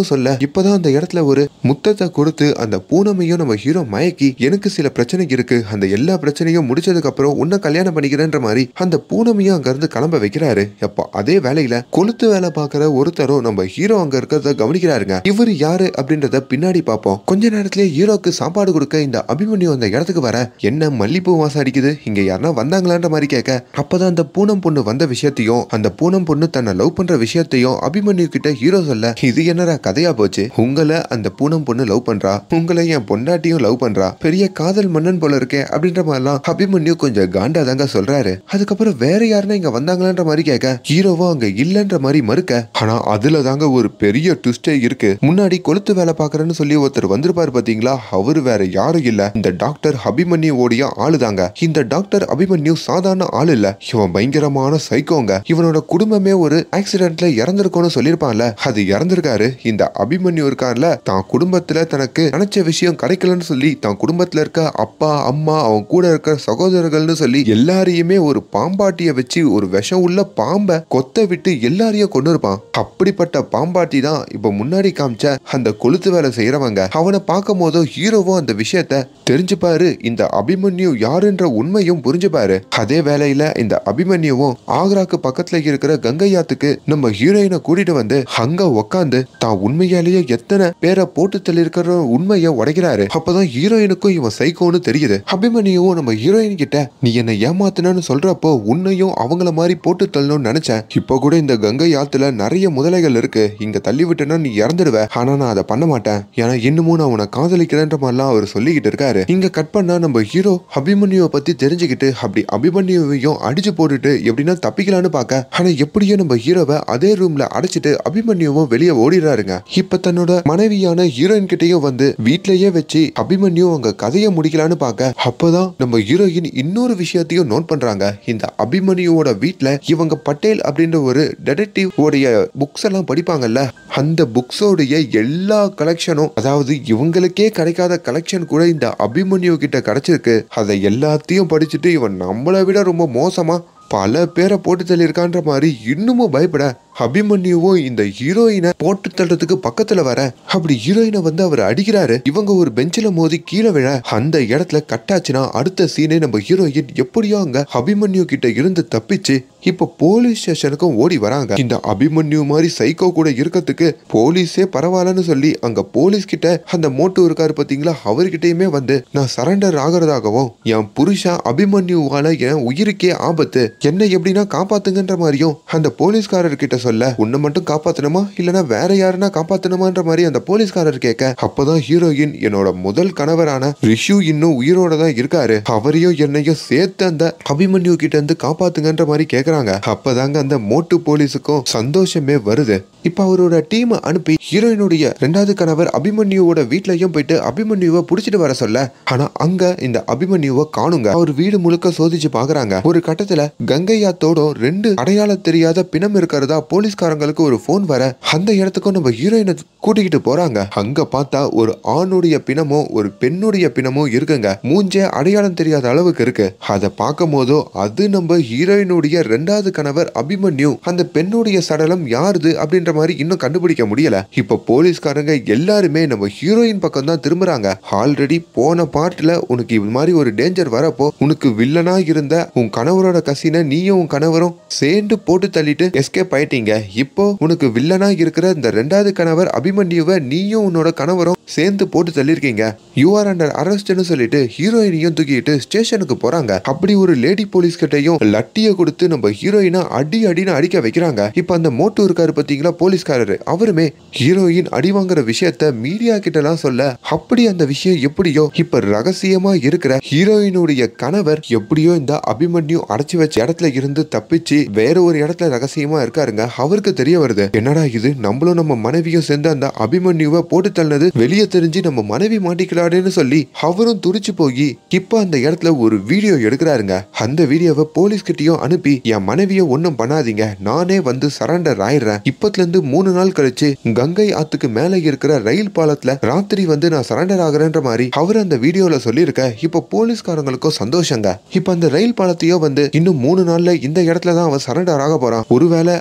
ஹீரோனும் சொல்ல இப்பதான் அந்த இடத்துல ஒரு முத்தத்தை கொடுத்து அந்த பூனமையும் நம்ம ஹீரோ மயக்கி எனக்கு சில பிரச்சனை இருக்கு அந்த எல்லா பிரச்சனையும் முடிச்சதுக்கு அப்புறம் உன்னை கல்யாணம் பண்ணிக்கிறேன்ற மாதிரி அந்த பூனமையும் அங்க இருந்து கிளம்ப வைக்கிறாரு அப்போ அதே வேலையில கொளுத்து வேலை பார்க்குற ஒருத்தரும் நம்ம ஹீரோ அங்க இருக்கிறத கவனிக்கிறாருங்க இவர் யாரு அப்படின்றத பின்னாடி பார்ப்போம் கொஞ்ச நேரத்திலேயே ஹீரோக்கு சாப்பாடு கொடுக்க இந்த அபிமன்யு அந்த இடத்துக்கு வர என்ன மல்லிப்பூ வாசம் அடிக்குது இங்க யாருன்னா வந்தாங்களான்ற மாதிரி கேட்க அப்பதான் அந்த பூனம் பொண்ணு வந்த விஷயத்தையும் அந்த பூனம் பொண்ணு தன்னை லவ் பண்ற விஷயத்தையும் அபிமன்யு கிட்ட ஹீரோ சொல்ல இது என்னடா கதையா போச்சு உங்களை அந்த பூனம் பொண்ணு லவ் பண்றா உங்களை என் பொண்டாட்டியும் லவ் பண்றா பெரிய காதல் மன்னன் போல இருக்கே அப்படின்ற மாதிரிலாம் அபிமன்யு கொஞ்சம் காண்டா தாங்க சொல்றாரு அதுக்கப்புறம் வேற யாருன்னா இங்க வந்தாங்களான்ற மாதிரி கேட்க ஹீரோவும் அங்க இல்லன்ற மாதிரி மறுக்க ஆனா அதுல தாங்க ஒரு பெரிய ட்விஸ்டே இருக்கு முன்னாடி கொளுத்து வேலை பாக்குறேன்னு சொல்லி ஒருத்தர் வந்திருப்பாரு பாத்தீங்களா அவரு வேற யாரும் இல்ல இந்த டாக்டர் அபிமன்யுவோடைய ஆளு தாங்க இந்த டாக்டர் அபிமன்யு சாதாரண ஆள் இல்ல இவன் பயங்கரமான சைக்கோங்க இவனோட குடும்பமே ஒரு ஆக்சிடென்ட்ல இறந்திருக்கும்னு சொல்லியிருப்பான்ல அது இறந்திருக்காரு இந்த அபிமன்யு இருக்கார்ல தான் குடும்பத்துல தனக்கு நினைச்ச விஷயம் கிடைக்கலன்னு சொல்லி தான் குடும்பத்துல இருக்க அப்பா அம்மா அவன் கூட இருக்க சகோதரர்கள்னு சொல்லி எல்லாரையுமே ஒரு பாம்பாட்டிய வச்சு ஒரு விஷம் உள்ள பாம்பை கொத்த விட்டு எல்லாரையும் கொண்டு இருப்பான் அப்படிப்பட்ட பாம்பாட்டி தான் இப்ப முன்னாடி காமிச்ச அந்த கொளுத்து வேலை செய்யறவங்க அவனை பார்க்கும் போதும் ஹீரோவும் அந்த விஷயத்த தெரிஞ்சுப்பாரு இந்த அபிமன்யு யாருன்ற உண்மையும் புரிஞ்சுப்பாரு அதே வேலையில இந்த அபிமன்யுவும் ஆக்ராக்கு பக்கத்துல இருக்கிற கங்கையாத்துக்கு நம்ம ஹீரோயினை கூட்டிட்டு வந்து அங்க உக்காந்து தான் உண்மையாலேயே எத்தனை பேரை போட்டு தள்ளியிருக்கிற உண்மையை உடைக்கிறாரு அப்பதான் ஹீரோயினுக்கும் இவன் சைக்கோன்னு தெரியுது அபிமன்யுவும் நம்ம ஹீரோயின் கிட்ட நீ என்னை ஏமாத்தினு சொல்றப்போ உன்னையும் அவங்கள மாதிரி போட்டு தள்ளணும்னு நினைச்சேன் இப்போ கூட இந்த கங்கை ஆத்துல நிறைய முதலைகள் இருக்கு இங்க தள்ளி விட்டேன்னா நீ இறந்துடுவ ஆனா நான் அதை பண்ண மாட்டேன் ஏன்னா இன்னமும் நான் உன்னை காதலிக்கிறேன்ற மாதிரிலாம் அவர் சொல்லிக்கிட்டு இருக்காரு இங்க கட் பண்ணா நம்ம ஹீரோ அபிமன்யுவை பத்தி தெரிஞ்சுக்கிட்டு அப்படி அபிமன்யுவையும் அடிச்சு போட்டுட்டு எப்படின்னா தப்பிக்கலான்னு பார்க்க ஆனா எப்படியோ நம்ம ஹீரோவை அதே ரூம்ல அடைச்சிட்டு அபிமன்யுவும் வெளியே ஓடிடுறாருங்க இப்ப தன்னோட மனைவியான ஹீரோயின் கிட்டயும் வந்து வீட்லயே வச்சு அபிமன்யு அவங்க கதையை முடிக்கலான்னு பார்க்க அப்பதான் நம்ம ஹீரோயின் இன்னொரு விஷயத்தையும் நோட் பண்றாங்க இந்த அபிமன்யுவோட வீட்ல இவங்க பட்டேல் அப்படின்ற ஒரு டெடெக்டிவ் உடைய புக்ஸ் எல்லாம் படிப்பாங்கல்ல அந்த புக்ஸோடைய எல்லா கலெக்ஷனும் அதாவது இவங்களுக்கே கிடைக்காத கலெக்ஷன் கூட இந்த அபிமன்யு கிட்ட கிடைச்சிருக்கு அதை எல்லாத்தையும் படிச்சுட்டு இவன் நம்மளை விட ரொம்ப மோசமா பல பேரை போட்டு தள்ளியிருக்கான்ற மாதிரி இன்னமும் பயப்பட அபிமன்யுவும் இந்த ஹீரோயினை போட்டு தள்ளுறதுக்கு பக்கத்துல வர அப்படி ஹீரோயினை வந்து அவர் அடிக்கிறாரு இவங்க ஒரு பெஞ்சில மோதி கீழே விழ அந்த இடத்துல கட்டாச்சுன்னா அடுத்த சீனே நம்ம ஹீரோயின் எப்படியோ அங்க அபிமன்யு கிட்ட இருந்து தப்பிச்சு இப்ப போலீஸ் ஸ்டேஷனுக்கும் ஓடி வராங்க இந்த அபிமன்யு மாதிரி சைக்கோ கூட இருக்கிறதுக்கு போலீஸே பரவாயில்லன்னு சொல்லி அங்க போலீஸ் கிட்ட அந்த மோட்டு இருக்காரு பாத்தீங்களா அவர்கிட்டயுமே வந்து நான் சரண்டர் ஆகிறதாகவும் என் புருஷன் அபிமன்யுவால என் உயிருக்கே ஆபத்து என்ன எப்படின்னா காப்பாத்துங்கன்ற மாதிரியும் அந்த போலீஸ்காரர் கிட்ட சொல்ல உன்னை மட்டும் காப்பாத்தணுமா இல்லனா வேற யாருன்னா காப்பாத்தணுமான்ற மாதிரி அந்த போலீஸ்காரர் கேட்க அப்பதான் ஹீரோயின் என்னோட முதல் கணவரான ரிஷு இன்னும் உயிரோட தான் இருக்காரு அவரையும் என்னையும் சேர்த்து அந்த அபிமன்யு கிட்ட இருந்து காப்பாத்துங்கன்ற மாதிரி கேக்குறாங்க அப்பதாங்க அந்த மோட்டு போலீஸுக்கும் சந்தோஷமே வருது இப்ப அவரோட டீம் அனுப்பி ஹீரோயினுடைய ரெண்டாவது கணவர் அபிமன்யுவோட வீட்லயும் போயிட்டு அபிமன்யுவை புடிச்சிட்டு வர சொல்ல ஆனா அங்க இந்த அபிமன்யுவை காணுங்க அவர் வீடு முழுக்க சோதிச்சு பாக்குறாங்க ஒரு கட்டத்துல கங்கையாத்தோட ரெண்டு அடையாளம் தெரியாத பிணம் இருக்கிறதா போலீஸ்காரங்களுக்கு ஒரு போன் வர அந்த இடத்துக்கும் நம்ம ஹீரோயினை கூட்டிக்கிட்டு போறாங்க அங்க பார்த்தா ஒரு ஆணுடைய பிணமும் ஒரு பெண்ணுடைய பிணமும் இருக்குங்க மூஞ்சே அடையாளம் தெரியாத அளவுக்கு இருக்கு அதை பார்க்கும் போதோ அது நம்ம ஹீரோயினுடைய ரெண்டாவது கணவர் அபிமன்யு அந்த பெண்ணுடைய சடலம் யாருது அப்படின்ற மாதிரி இன்னும் கண்டுபிடிக்க முடியல இப்ப போலீஸ்காரங்க எல்லாருமே நம்ம ஹீரோயின் பக்கம் தான் திரும்புறாங்க ஆல்ரெடி போன பார்ட்ல உனக்கு இது மாதிரி ஒரு டேஞ்சர் வரப்போ உனக்கு வில்லனா இருந்த உன் கணவரோட கசினை நீயும் உன் கணவரும் சேர்ந்து போட்டு தள்ளிட்டு எஸ்கேப் ஆயிட்டீங்க இப்போ உனக்கு வில்லனா இருக்கிற இந்த ரெண்டாவது கணவர் அபிமன்யுவை நீயும் உன்னோட கணவரும் சேர்ந்து போட்டு தள்ளிருக்கீங்க யூ ஆர் அண்டர் அரெஸ்ட்னு சொல்லிட்டு ஹீரோயினையும் தூக்கிட்டு ஸ்டேஷனுக்கு போறாங்க அப்படி ஒரு லேடி போலீஸ் கிட்டையும் லட்டிய கொடுத்து நம்ம ஹீரோயினை அடி அடின்னு அடிக்க வைக்கிறாங்க இப்ப அந்த மோட்டு இருக்காரு பாத்தீங்களா போலீஸ்காரரு அவருமே ஹீரோயின் அடி வாங்குற விஷயத்த மீடியா கிட்ட எல்லாம் சொல்ல அப்படி அந்த விஷயம் எப்படியோ இப்ப ரகசியமா இருக்கிற ஹீரோயினுடைய கணவர் எப்படியோ இந்த அபிமன்யு அடைச்சு வச்ச இடத்துல இருந்து தப்பிச்சு வேற ஒரு இடத்துல ரகசியமா இருக்காருங்க அவருக்கு தெரிய வருது என்னடா இது நம்மளும் நம்ம மனைவியும் சேர்ந்து அந்த அபிமன்யுவை போட்டு தள்ளது வெளியே தெரிஞ்சு நம்ம மனைவி மாட்டிக்கலாடேன்னு சொல்லி அவரும் துடிச்சு போய் இப்ப அந்த இடத்துல ஒரு வீடியோ எடுக்கிறாருங்க அந்த வீடியோவை போலீஸ் கிட்டயும் அனுப்பி என் மனைவியை ஒன்றும் பண்ணாதீங்க நானே வந்து சரண்டர் ஆயிடுறேன் இப்பத்துல இருந்து மூணு நாள் கழிச்சு கங்கை ஆத்துக்கு மேல இருக்கிற ரயில் பாலத்துல ராத்திரி வந்து நான் சரண்டர் ஆகுறேன்ற மாதிரி அவர் அந்த வீடியோல சொல்லியிருக்க இப்ப போலீஸ்காரங்களுக்கும் சந்தோஷங்க இப்ப அந்த ரயில் பாலத்தையோ வந்து இன்னும் மூணு நாள்ல இந்த இடத்துல தான் அவன் சரண்டர் ஆக போறான் ஒருவேளை அவன் பொண்டாட்டி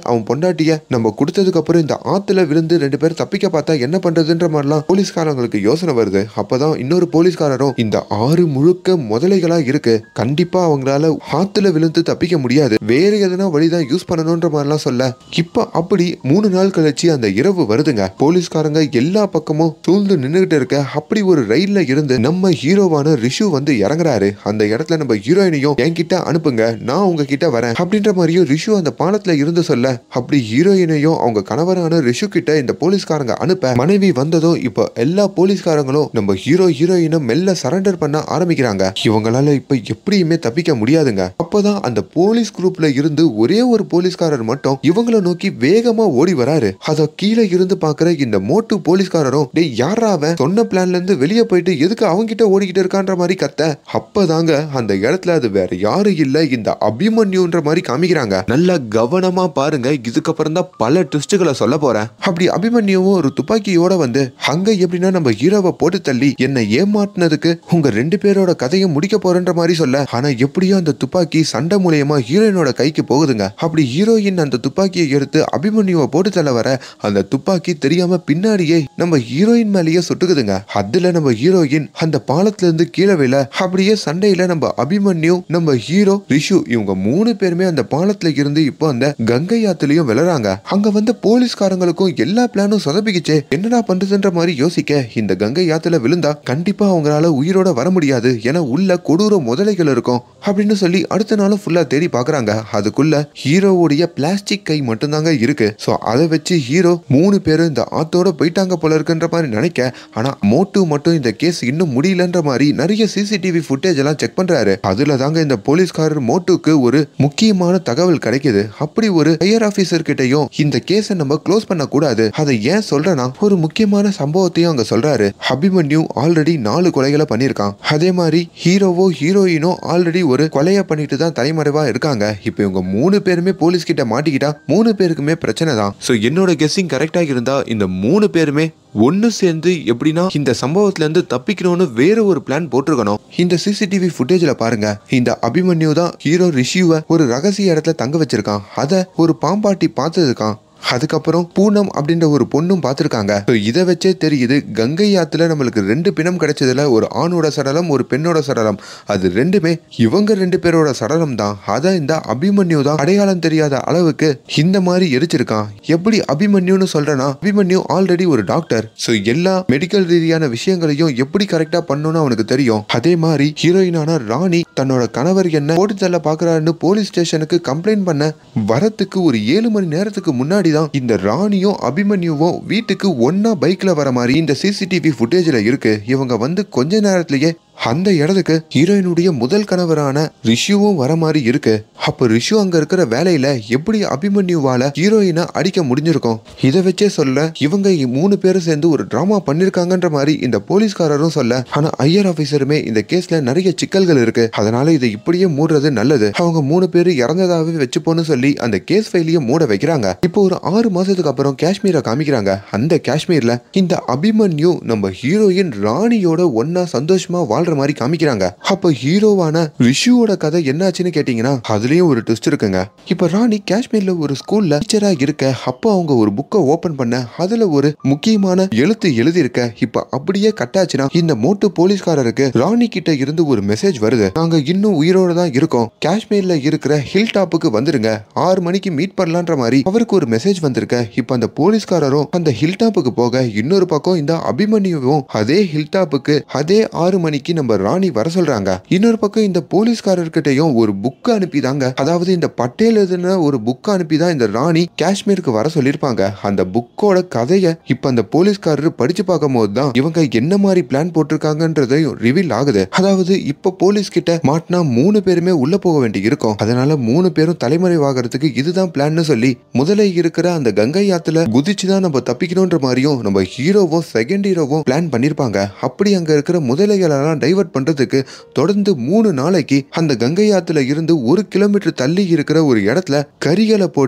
பொண்டாட்டிய நம்ம கொடுத்ததுக்கு அப்புறம் இந்த ஆத்துல விழுந்து ரெண்டு பேரும் தப்பிக்க பார்த்தா என்ன பண்றதுன்ற மாதிரிலாம் போலீஸ்காரங்களுக்கு யோசனை வருது அப்பதான் இன்னொரு போலீஸ்காரரும் இந்த ஆறு முழுக்க முதலைகளா இருக்கு கண்டிப்பா அவங்களால ஆத்துல விழுந்து தப்பிக்க முடியாது வேற எதனா வழிதான் யூஸ் பண்ணணும்ன்ற மாதிரிலாம் சொல்ல இப்ப அப்படி மூணு நாள் கழிச்சு அந்த இரவு வருதுங்க போலீஸ்காரங்க எல்லா பக்கமும் சூழ்ந்து நின்றுகிட்டு இருக்க அப்படி ஒரு ரயில்ல இருந்து நம்ம ஹீரோவான ரிஷு வந்து இறங்குறாரு அந்த இடத்துல நம்ம ஹீரோயினையும் என்கிட்ட அனுப்புங்க நான் உங்ககிட்ட வரேன் அப்படின்ற மாதிரியும் ரிஷு அந்த பாலத்துல இருந்து சொல்ல அப்படி ஹீரோயினையும் அவங்க கணவரான ரிஷு கிட்ட இந்த போலீஸ்காரங்க அனுப்ப மனைவி வந்ததும் இப்போ எல்லா போலீஸ்காரங்களும் நம்ம ஹீரோ ஹீரோயினும் மெல்ல சரண்டர் பண்ண ஆரம்பிக்கிறாங்க இவங்களால இப்ப எப்படியுமே தப்பிக்க முடியாதுங்க அப்பதான் அந்த போலீஸ் குரூப்ல இருந்து ஒரே ஒரு போலீஸ்காரர் மட்டும் இவங்கள நோக்கி வேகமா ஓடி வராரு அத கீழே இருந்து பாக்குற இந்த மோட்டு போலீஸ்காரரும் டேய் யாரா அவன் சொன்ன பிளான்ல இருந்து வெளியே போயிட்டு எதுக்கு அவங்கிட்ட ஓடிக்கிட்டு இருக்கான்ற மாதிரி கத்த அப்பதாங்க அந்த இடத்துல அது வேற யாரும் இல்ல இந்த அபிமன்யுன்ற மாதிரி காமிக்கிறாங்க நல்லா கவனமா பாருங்க இதுக்கப்புறம் தான் பல ட்விஸ்டுகளை சொல்ல போறேன் அப்படி அபிமன்யுவும் ஒரு துப்பாக்கியோட வந்து அங்க எப்படின்னா நம்ம ஹீரோவை போட்டு தள்ளி என்னை ஏமாட்டினதுக்கு உங்க ரெண்டு பேரோட கதையை முடிக்க போறேன்ற மாதிரி சொல்ல ஆனா எப்படியோ அந்த துப்பாக்கி சண்டை மூலியமா ஹீரோயினோட கைக்கு போகுதுங்க அப்படி ஹீரோயின் அந்த துப்பாக்கியை எடுத்து அபிமன்யுவை போட்டு தள்ள வர அந்த துப்பாக்கி தெரியாம பின்னாடியே நம்ம ஹீரோயின் மேலேயே சுட்டுக்குதுங்க அதுல நம்ம ஹீரோயின் அந்த பாலத்துல இருந்து கீழே விழ அப்படியே சண்டையில நம்ம அபிமன்யு நம்ம ஹீரோ ரிஷு இவங்க மூணு பேருமே அந்த பாலத்துல இருந்து இப்போ அந்த கங்கை ஆத்துலயும் விழறாங்க அங்க வந்த போலீஸ்காரங்களுக்கும் எல்லா பிளானும் சொதப்பிக்கிச்சே என்னடா பண்றதுன்ற மாதிரி யோசிக்க இந்த கங்கை ஆத்துல விழுந்தா கண்டிப்பா அவங்களால உயிரோட வர முடியாது ஏன்னா உள்ள கொடூர முதலைகள் இருக்கும் அப்படின்னு சொல்லி அடுத்த நாளும் ஃபுல்லா தேடி பாக்குறாங்க அதுக்குள்ள ஹீரோவுடைய பிளாஸ்டிக் கை மட்டும்தாங்க இருக்கு சோ அதை வச்சு ஹீரோ மூணு பேரும் இந்த ஆத்தோட போயிட்டாங்க போல இருக்குன்ற மாதிரி நினைக்க ஆனா மோட்டு மட்டும் இந்த கேஸ் இன்னும் முடியலன்ற மாதிரி நிறைய சிசிடிவி ஃபுட்டேஜ் எல்லாம் செக் பண்றாரு அதுல தாங்க இந்த போலீஸ்காரர் மோட்டுக்கு ஒரு முக்கியமான தகவல் கிடைக்குது அப்படி ஒரு ஹையர் ஆபீசர் கிட்டயும் இந்த கேஸை நம்ம க்ளோஸ் பண்ண கூடாது அதை ஏன் சொல்றேன்னா ஒரு முக்கியமான சம்பவத்தையும் அங்க சொல்றாரு அபிமன்யு ஆல்ரெடி நாலு கொலைகளை பண்ணியிருக்கான் அதே மாதிரி ஹீரோவோ ஹீரோயினோ ஆல்ரெடி ஒரு கொலையை பண்ணிட்டு தான் தலைமறைவா இருக்காங்க இப்போ இவங்க மூணு பேருமே போலீஸ் கிட்ட மாட்டிக்கிட்டா மூணு பேருக்குமே பிரச்சனை தான் ஸோ என்னோட கெஸ்ஸிங் கரெக்டா இருந்தா இந்த மூணு பேருமே ஒன்னு சேர்ந்து எப்படின்னா இந்த சம்பவத்துல இருந்து தப்பிக்கணும்னு வேற ஒரு பிளான் போட்டிருக்கணும் இந்த சிசிடிவி ஃபுட்டேஜ்ல பாருங்க இந்த அபிமன்யு தான் ஹீரோ ரிஷியூவை ஒரு ரகசிய இடத்துல தங்க வச்சிருக்கான் அத ஒரு பாம்பாட்டி பார்த்ததுக்கான் அதுக்கப்புறம் பூனம் அப்படின்ற ஒரு பொண்ணும் பார்த்துருக்காங்க ஸோ இதை வச்சே தெரியுது கங்கை ஆத்துல நம்மளுக்கு ரெண்டு பிணம் கிடைச்சதுல ஒரு ஆணோட சடலம் ஒரு பெண்ணோட சடலம் அது ரெண்டுமே இவங்க ரெண்டு பேரோட சடலம் தான் அதை இந்த அபிமன்யு தான் அடையாளம் தெரியாத அளவுக்கு இந்த மாதிரி எரிச்சிருக்கான் எப்படி அபிமன்யுன்னு சொல்றேன்னா அபிமன்யு ஆல்ரெடி ஒரு டாக்டர் ஸோ எல்லா மெடிக்கல் ரீதியான விஷயங்களையும் எப்படி கரெக்டா பண்ணணும்னு அவனுக்கு தெரியும் அதே மாதிரி ஹீரோயினான ராணி தன்னோட கணவர் என்ன போட்டு தள்ள பாக்குறாருன்னு போலீஸ் ஸ்டேஷனுக்கு கம்ப்ளைண்ட் பண்ண வரத்துக்கு ஒரு ஏழு மணி நேரத்துக்கு முன்னாடி தான் இந்த ராணியும் அபிமன்யுவும் வீட்டுக்கு ஒன்னா பைக்ல வர மாதிரி இந்த சிசிடிவி ஃபுட்டேஜ்ல இருக்கு இவங்க வந்து கொஞ்ச நேரத்திலேயே அந்த இடத்துக்கு ஹீரோயினுடைய முதல் கணவரான ரிஷுவும் வர மாதிரி இருக்கு அப்ப ரிஷு அங்க இருக்கிற வேலையில எப்படி அபிமன்யுவால ஹீரோயினை அடிக்க முடிஞ்சிருக்கும் இதை வச்சே சொல்ல இவங்க மூணு பேரும் சேர்ந்து ஒரு டிராமா பண்ணிருக்காங்கன்ற மாதிரி இந்த போலீஸ்காரரும் சொல்ல ஆனா ஐயர் ஆபீசருமே இந்த கேஸ்ல நிறைய சிக்கல்கள் இருக்கு அதனால இதை இப்படியே மூடுறது நல்லது அவங்க மூணு பேர் இறந்ததாவே வச்சுப்போன்னு சொல்லி அந்த கேஸ் ஃபைலையும் மூட வைக்கிறாங்க இப்போ ஒரு ஆறு மாசத்துக்கு அப்புறம் காஷ்மீரை காமிக்கிறாங்க அந்த காஷ்மீர்ல இந்த அபிமன்யு நம்ம ஹீரோயின் ராணியோட ஒன்னா சந்தோஷமா வாழ்ற மாதிரி காமிக்கிறாங்க அப்ப ஹீரோவான ரிஷுவோட கதை என்னாச்சுன்னு கேட்டீங்கன்னா அதுலயும் ஒரு ட்விஸ்ட் இருக்குங்க இப்ப ராணி காஷ்மீர்ல ஒரு ஸ்கூல்ல டீச்சரா இருக்க அப்ப அவங்க ஒரு புக்கை ஓபன் பண்ண அதுல ஒரு முக்கியமான எழுத்து எழுதி இருக்க இப்ப அப்படியே கட்டாச்சுன்னா இந்த மோட்டு போலீஸ்காரருக்கு ராணி கிட்ட இருந்து ஒரு மெசேஜ் வருது நாங்க இன்னும் உயிரோட தான் இருக்கோம் காஷ்மீர்ல இருக்கிற ஹில் டாப்புக்கு வந்துருங்க ஆறு மணிக்கு மீட் பண்ணலான்ற மாதிரி அவருக்கு ஒரு மெசேஜ் வந்திருக்க இப்ப அந்த போலீஸ்காரரும் அந்த ஹில் டாப்புக்கு போக இன்னொரு பக்கம் இந்த அபிமன்யுவும் அதே ஹில் டாப்புக்கு அதே ஆறு மணிக்கு நம்ம ராணி வர சொல்றாங்க இன்னொரு பக்கம் இந்த போலீஸ்காரர்கிட்டயும் ஒரு புக் அனுப்பிதாங்க அதாவது இந்த பட்டேல் எழுதின ஒரு புக் அனுப்பி தான் இந்த ராணி காஷ்மீருக்கு வர சொல்லியிருப்பாங்க அந்த புக்கோட கதையை இப்ப அந்த போலீஸ்காரர் படிச்சு பார்க்கும் போது தான் இவங்க என்ன மாதிரி பிளான் போட்டிருக்காங்கன்றதையும் ரிவீல் ஆகுது அதாவது இப்ப போலீஸ் கிட்ட மாட்டினா மூணு பேருமே உள்ள போக வேண்டி இருக்கும் அதனால மூணு பேரும் தலைமறைவாகிறதுக்கு இதுதான் பிளான்னு சொல்லி முதல்ல இருக்கிற அந்த கங்கை ஆத்துல குதிச்சு தான் நம்ம தப்பிக்கணும்ன்ற மாதிரியும் நம்ம ஹீரோவும் செகண்ட் ஹீரோவும் பிளான் பண்ணிருப்பாங்க அப்படி அங்க இருக்கிற முதலைகளெல்லாம் டைவர்ட் பண்றதுக்கு தொடர்ந்து மூணு நாளைக்கு அந்த கங்கை ஆத்துல இருந்து ஒரு கிலோமீட்டர் தள்ளி இருக்கிற ஒரு இடத்துல கரிகளை போட்டு அந்த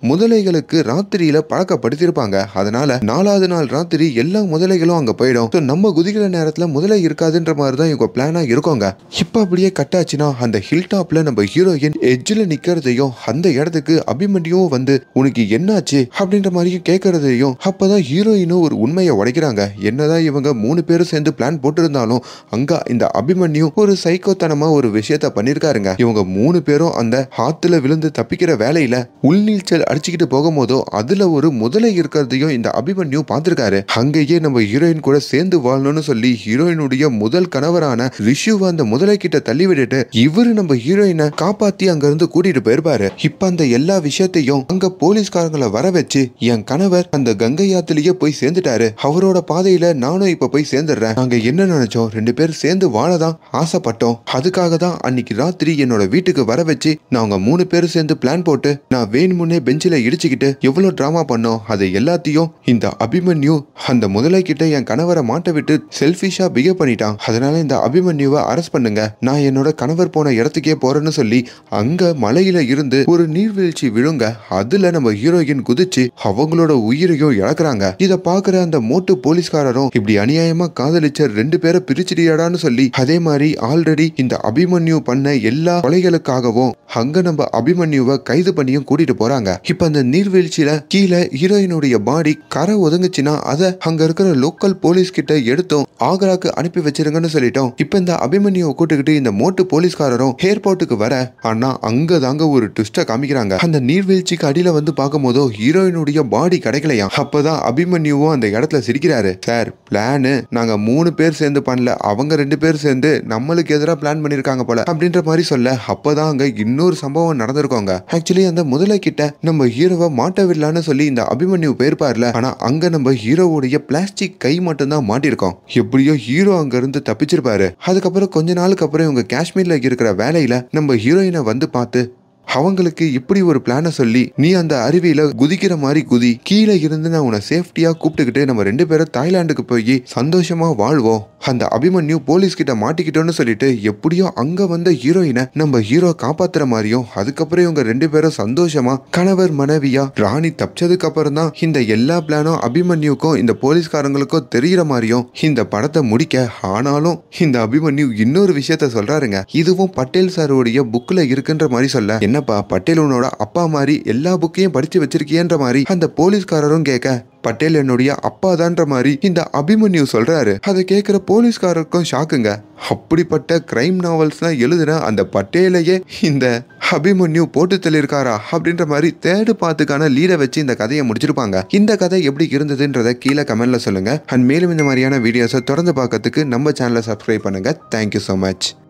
முதலைகளுக்கு ராத்திரியில பழக்கப்படுத்தியிருப்பாங்க அதனால நாலாவது நாள் ராத்திரி எல்லா முதலைகளும் அங்க போயிடும் So, நம்ம குதிக்கிற நேரத்துல முதலை இருக்காதுன்ற மாதிரி தான் இவங்க பிளானா இருக்கோங்க இப்ப அப்படியே கட்டாச்சுன்னா அந்த ஹில் டாப்ல நம்ம ஹீரோயின் எட்ஜில் நிக்கிறதையும் அந்த இடத்துக்கு அபிமன்யும் வந்து உனக்கு என்னாச்சு அப்படின்ற மாதிரியும் கேட்கறதையும் அப்பதான் ஹீரோயினும் ஒரு உண்மையை உடைக்கிறாங்க என்னதான் இவங்க மூணு பேரும் சேர்ந்து பிளான் போட்டிருந்தாலும் அங்க இந்த அபிமன்யு ஒரு சைக்கோத்தனமா ஒரு விஷயத்த பண்ணிருக்காருங்க இவங்க மூணு பேரும் அந்த ஆத்துல விழுந்து தப்பிக்கிற வேலையில உள்நீச்சல் அடிச்சுக்கிட்டு போகும்போதோ அதுல ஒரு முதலை இருக்கிறதையும் இந்த அபிமன்யு பார்த்திருக்காரு அங்கேயே நம்ம ஹீரோயின் கூட சேர்ந்து வாழணும்னு சொல்லி ஹீரோயினுடைய முதல் கணவரான ரிஷுவை அந்த முதலை கிட்ட தள்ளி விட்டுட்டு இவரு நம்ம ஹீரோயினை காப்பாத்தி அங்க இருந்து கூட்டிட்டு போயிருப்பாரு இப்ப அந்த எல்லா விஷயத்தையும் அங்க போலீஸ்காரங்களை வர வச்சு என் கணவர் அந்த கங்கை ஆத்துலயே போய் சேர்ந்துட்டாரு அவரோட பாதையில நானும் இப்ப போய் சேர்ந்துடுறேன் நாங்க என்ன நினைச்சோம் ரெண்டு பேரும் சேர்ந்து வாழதான் ஆசைப்பட்டோம் அதுக்காக தான் அன்னைக்கு ராத்திரி என்னோட வீட்டுக்கு வர வச்சு நாங்க மூணு பேரும் சேர்ந்து பிளான் போட்டு நான் வேணுமுன்னே பெஞ்சில இடிச்சுக்கிட்டு எவ்வளவு டிராமா பண்ணோம் அது எல்லாத்தையும் இந்த அபிமன்யு அந்த முதலை கிட்ட என் கணவரை மாட்ட விட்டு செல்ஃபிஷா பிஹேவ் பண்ணிட்டான் அதனால இந்த அபிமன்யுவை அரெஸ்ட் பண்ணுங்க நான் என்னோட கணவர் போன இடத்துக்கே போறேன்னு சொல்லி அங்க மலையில இருந்து ஒரு நீர்வீழ்ச்சி விழுங்க அதுல நம்ம ஹீரோயின் குதிச்சு அவங்களோட உயிரையும் இழக்குறாங்க இத பாக்குற அந்த மோட்டு போலீஸ்காரரும் இப்படி அநியாயமா காதலிச்ச ரெண்டு பேரை பிரிச்சிடியாடான்னு சொல்லி அதே மாதிரி ஆல்ரெடி இந்த அபிமன்யு பண்ண எல்லா கொலைகளுக்காகவும் அங்க நம்ம அபிமன்யுவை கைது பண்ணியும் கூட்டிட்டு போறாங்க இப்ப அந்த நீர்வீழ்ச்சியில கீழே ஹீரோயினுடைய பாடி கரை ஒதுங்குச்சுன்னா அதை அங்க இருக்கிற லோக்கல் போலீஸ் கிட்ட எடுத்தோம் ஆக்ராக்கு அனுப்பி வச்சிருங்கன்னு சொல்லிட்டோம் இப்ப இந்த அபிமன்யுவை கூட்டுக்கிட்டு இந்த மோட்டு போலீஸ்காரரும் ஏர்போர்ட்டுக்கு வர ஆனா அங்க தாங்க ஒரு ட்விஸ்ட காமிக்கிறாங்க அந்த நீர்வீழ்ச்சிக்கு அடியில வந்து பார்க்கும்போதோ ஹீரோயினுடைய பாடி கிடைக்கலையா அப்பதான் அபிமன்யுவும் அந்த இடத்துல சிரிக்கிறாரு சார் பிளானு நாங்க மூணு பேர் சேர்ந்து பண்ணல அவங்க ரெண்டு பேர் சேர்ந்து நம்மளுக்கு எதிராக பிளான் பண்ணிருக்காங்க போல அப்படின்ற மாதிரி சொல்ல அப்பதான் அங்க இன்னொரு சம்பவம் நடந்திருக்கோங்க ஆக்சுவலி அந்த முதலை கிட்ட நம்ம ஹீரோவை மாட்ட விடலான்னு சொல்லி இந்த அபிமன்யு போயிருப்பார்ல ஆனா அங்க நம்ம ஹீரோவுடைய பிளாஸ்டிக் கை மட்டும்தான் மாட்டிருக்கோம் எப்படியோ ஹீரோ அங்க இருந்து தப்பிச்சிருப்பாரு அதுக்கப்புறம் கொஞ்ச நாளுக்கு அப்புறம் இவங்க காஷ்மீர்ல இருக்கிற வேலையில நம்ம ஹீரோயினை வந்து பார்த்து அவங்களுக்கு இப்படி ஒரு பிளானை சொல்லி நீ அந்த அருவியில குதிக்கிற மாதிரி குதி கீழே இருந்து நான் உன்னை சேஃப்டியா கூப்பிட்டுக்கிட்டு நம்ம ரெண்டு பேரும் தாய்லாந்துக்கு போய் சந்தோஷமா வாழ்வோம் அந்த அபிமன்யு போலீஸ் கிட்ட மாட்டிக்கிட்டோன்னு சொல்லிட்டு எப்படியோ அங்க வந்த ஹீரோயினை நம்ம ஹீரோ காப்பாத்துற மாதிரியும் அதுக்கப்புறம் இவங்க ரெண்டு பேரும் சந்தோஷமா கணவர் மனைவியா ராணி தப்பிச்சதுக்கு அப்புறம் தான் இந்த எல்லா பிளானும் அபிமன்யுக்கும் இந்த போலீஸ்காரங்களுக்கும் தெரியற மாதிரியும் இந்த படத்தை முடிக்க ஆனாலும் இந்த அபிமன்யு இன்னொரு விஷயத்த சொல்றாருங்க இதுவும் பட்டேல் சாருடைய புக்ல இருக்குன்ற மாதிரி சொல்ல என்னப்பா பட்டேல் உன்னோட அப்பா மாதிரி எல்லா புக்கையும் படிச்சு வச்சிருக்கியன்ற மாதிரி அந்த போலீஸ்காரரும் கேட்க பட்டேல் என்னுடைய அப்பா தான்ற மாதிரி இந்த அபிமன்யு சொல்றாரு அதை கேட்கிற போலீஸ்காரருக்கும் ஷாக்குங்க அப்படிப்பட்ட கிரைம் நாவல்ஸ்லாம் எழுதுன அந்த பட்டேலையே இந்த அபிமன்யு போட்டு தள்ளியிருக்காரா அப்படின்ற மாதிரி தேர்டு பாத்துக்கான லீடை வச்சு இந்த கதையை முடிச்சிருப்பாங்க இந்த கதை எப்படி இருந்ததுன்றத கீழே கமெண்ட்ல சொல்லுங்க அண்ட் மேலும் இந்த மாதிரியான வீடியோஸை தொடர்ந்து பார்க்கறதுக்கு நம்ம சேனலை சப்ஸ்கிரைப் பண்ணுங்க தேங்க்யூ ஸோ மச்